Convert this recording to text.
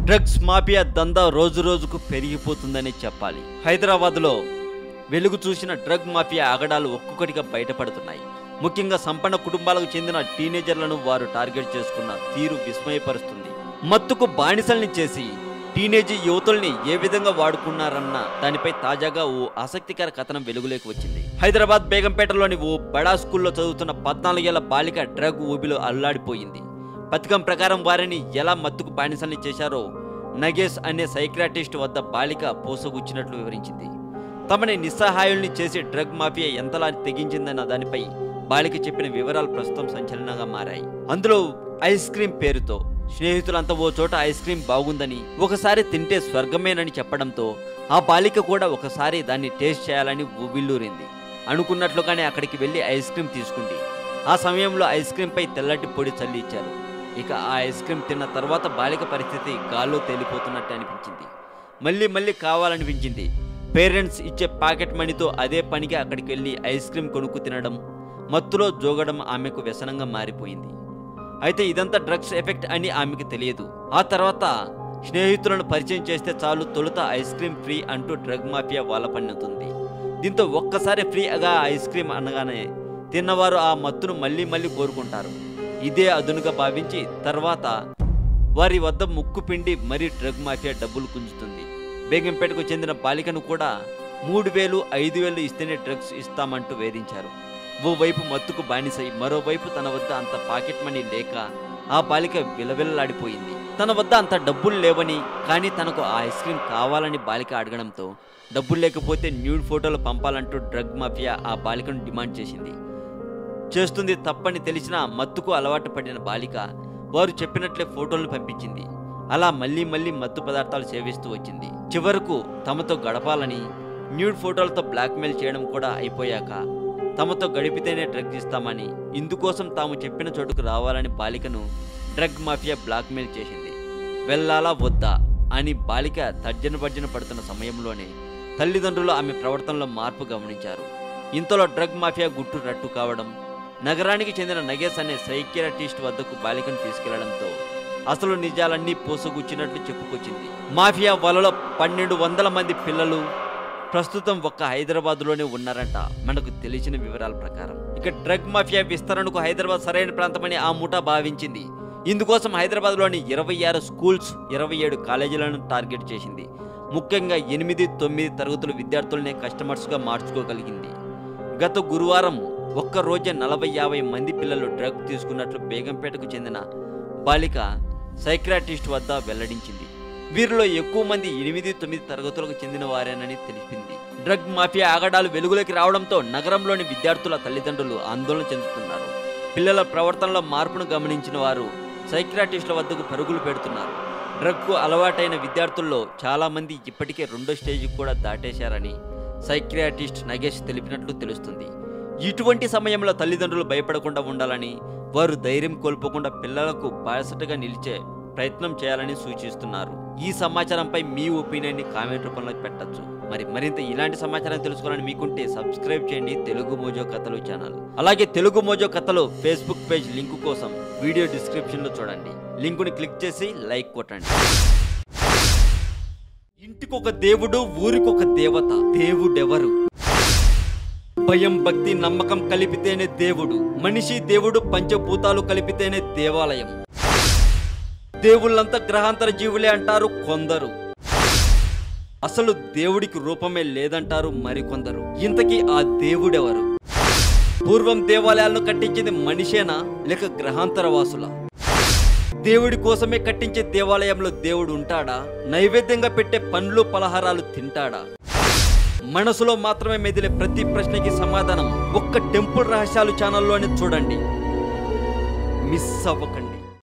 drugs mafia దందా రోజు రోజుకు పెరిగిపోతుందని చెప్పాలి హైదరాబాద్లో వెలుగు చూసిన డ్రగ్ మాఫియా ఆగడాలు ఒక్కొక్కటిగా బయటపడుతున్నాయి ముఖ్యంగా సంపన్న కుటుంబాలకు చెందిన టీనేజర్లను వారు టార్గెట్ చేసుకున్న తీరు విస్మయపరుస్తుంది మత్తుకు బానిసల్ని చేసి టీనేజ్ యువతుల్ని ఏ విధంగా వాడుకున్నారన్న దానిపై తాజాగా ఓ ఆసక్తికర కథనం వెలుగులోకి వచ్చింది హైదరాబాద్ బేగంపేటలోని ఓ బడా స్కూల్లో చదువుతున్న పద్నాలుగేళ్ల బాలిక డ్రగ్ ఊబిలో అల్లాడిపోయింది పథకం ప్రకారం వారిని ఎలా మత్తుకు బానిసల్ని చేశారో నగేష్ అనే సైక్రాటిస్ట్ వద్ద బాలిక పోసగుచ్చినట్లు వివరించింది తమని నిస్సహాయుల్ని చేసి డ్రగ్ మాఫియా ఎంతలా తెగించిందన్న దానిపై బాలిక చెప్పిన వివరాలు ప్రస్తుతం సంచలనంగా మారాయి అందులో ఐస్ క్రీమ్ పేరుతో స్నేహితులంతా ఓ చోట ఐస్ క్రీమ్ బాగుందని ఒకసారి తింటే స్వర్గమేనని చెప్పడంతో ఆ బాలిక కూడా ఒకసారి దాన్ని టేస్ట్ చేయాలని ఉవ్విల్లూరింది అనుకున్నట్లుగానే అక్కడికి వెళ్ళి ఐస్ క్రీమ్ తీసుకుంది ఆ సమయంలో ఐస్ క్రీంపై తెల్లటి పొడి చల్లి ఇచ్చారు ఇక ఆ ఐస్ క్రీమ్ తిన్న తర్వాత బాలిక పరిస్థితి గాల్లో తేలిపోతున్నట్టు అనిపించింది మళ్ళీ మళ్ళీ కావాలనిపించింది పేరెంట్స్ ఇచ్చే పాకెట్ మనీతో అదే పనికి అక్కడికి వెళ్ళి ఐస్ క్రీమ్ కొనుక్కు తినడం మత్తులో జోగడం ఆమెకు వ్యసనంగా మారిపోయింది అయితే ఇదంతా డ్రగ్స్ ఎఫెక్ట్ అని ఆమెకు తెలియదు ఆ తర్వాత స్నేహితులను పరిచయం చేస్తే చాలు తొలుత ఐస్ క్రీమ్ ఫ్రీ అంటూ డ్రగ్ మాఫియా వాళ్ళ పన్నుతుంది దీంతో ఒక్కసారి ఫ్రీగా ఐస్ క్రీమ్ అనగానే తిన్నవారు ఆ మత్తును మళ్ళీ మళ్ళీ కోరుకుంటారు ఇదే అదునుగా భావించి తర్వాత వారి వద్ద ముక్కు పిండి మరీ డ్రగ్ మాఫియా డబ్బులు గుంజుతుంది బేగంపేటకు చెందిన బాలికను కూడా మూడు వేలు ఐదు వేలు ఇస్తేనే డ్రగ్స్ ఇస్తామంటూ వేధించారు ఓవైపు మత్తుకు బానిసై మరోవైపు తన వద్ద అంత పాకెట్ మనీ లేక ఆ బాలిక విలవిలలాడిపోయింది తన వద్ద అంత డబ్బులు లేవని కానీ తనకు ఆ ఐస్ క్రీమ్ కావాలని బాలిక అడగడంతో డబ్బులు లేకపోతే న్యూడ్ ఫోటోలు పంపాలంటూ డ్రగ్ మాఫియా ఆ బాలికను డిమాండ్ చేసింది చేస్తుంది తప్పని తెలిసిన మత్తుకు అలవాటు పడిన బాలిక వారు చెప్పినట్లే ఫోటోలను పంపించింది అలా మళ్ళీ మళ్ళీ మత్తు పదార్థాలు సేవిస్తూ వచ్చింది చివరకు తమతో గడపాలని న్యూడ్ ఫోటోలతో బ్లాక్మెయిల్ చేయడం కూడా అయిపోయాక తమతో గడిపితేనే డ్రగ్స్ ఇస్తామని ఇందుకోసం తాము చెప్పిన చోటుకు రావాలని బాలికను డ్రగ్ మాఫియా బ్లాక్మెయిల్ చేసింది వెళ్ళాలా వద్దా అని బాలిక తర్జన భర్జన పడుతున్న సమయంలోనే తల్లిదండ్రులు ఆమె ప్రవర్తనలో మార్పు గమనించారు ఇంతలో డ్రగ్ మాఫియా గుట్టు రట్టు కావడం నగరానికి చెందిన నగేష్ అనే సైకియాటిస్ట్ వద్దకు బాలికను తీసుకెళ్లడంతో అసలు నిజాలన్నీ పోసగుచ్చినట్లు చెప్పుకొచ్చింది మాఫియా వలలో పన్నెండు వందల మంది పిల్లలు ప్రస్తుతం ఒక్క హైదరాబాద్లోనే ఉన్నారంట మనకు తెలిసిన వివరాల ప్రకారం ఇక డ్రగ్ మాఫియా విస్తరణకు హైదరాబాద్ సరైన ప్రాంతమని ఆ ముఠా భావించింది ఇందుకోసం హైదరాబాద్లోని ఇరవై ఆరు స్కూల్స్ ఇరవై ఏడు కాలేజీలను టార్గెట్ చేసింది ముఖ్యంగా ఎనిమిది తొమ్మిది తరగతుల విద్యార్థులనే కస్టమర్స్గా మార్చుకోగలిగింది గత గురువారం ఒక్క రోజే నలభై యాభై మంది పిల్లలు డ్రగ్ తీసుకున్నట్లు బేగంపేటకు చెందిన బాలిక సైక్రాటిస్ట్ వద్ద వెల్లడించింది వీరిలో ఎక్కువ మంది ఎనిమిది తొమ్మిది తరగతులకు చెందిన వారేనని తెలిపింది డ్రగ్ మాఫియా ఆగడాలు వెలుగులోకి రావడంతో నగరంలోని విద్యార్థుల తల్లిదండ్రులు ఆందోళన చెందుతున్నారు పిల్లల ప్రవర్తనలో మార్పును గమనించిన వారు సైక్రాటిస్టుల వద్దకు పరుగులు పెడుతున్నారు డ్రగ్కు అలవాటైన విద్యార్థుల్లో చాలా మంది ఇప్పటికే రెండో స్టేజ్కి కూడా దాటేశారని సైక్రియాటిస్ట్ నగేష్ తెలిపినట్లు తెలుస్తుంది ఇటువంటి సమయంలో తల్లిదండ్రులు భయపడకుండా ఉండాలని వారు ధైర్యం కోల్పోకుండా పిల్లలకు బాసటగా నిలిచే ప్రయత్నం చేయాలని సూచిస్తున్నారు ఈ సమాచారంపై మీ ఒపీనియన్ని కామెంట్ రూపంలో పెట్టచ్చు మరి మరింత ఇలాంటి సమాచారం తెలుసుకోవాలని మీకుంటే సబ్స్క్రైబ్ చేయండి తెలుగు మోజో కథలు ఛానల్ అలాగే తెలుగు మోజో కథలు ఫేస్బుక్ పేజ్ లింకు కోసం వీడియో డిస్క్రిప్షన్లో చూడండి లింకుని క్లిక్ చేసి లైక్ కొట్టండి ఇంటికొక దేవుడు ఊరికొక దేవత దేవుడెవరు భయం భక్తి నమ్మకం కలిపితేనే దేవుడు మనిషి దేవుడు పంచభూతాలు కలిపితేనే దేవాలయం దేవుళ్ళంతా గ్రహాంతర జీవులే అంటారు కొందరు అసలు దేవుడికి రూపమే లేదంటారు మరికొందరు ఇంతకీ ఆ దేవుడెవరు పూర్వం దేవాలయాలను కట్టించింది మనిషేనా లేక గ్రహాంతర వాసులా దేవుడి కోసమే కట్టించే దేవాలయంలో దేవుడు ఉంటాడా నైవేద్యంగా పెట్టే పండ్లు పలహారాలు తింటాడా మనసులో మాత్రమే మెదిలే ప్రతి ప్రశ్నకి సమాధానం ఒక్క టెంపుల్ రహస్యాలు ఛానల్లోనే చూడండి మిస్ అవ్వకండి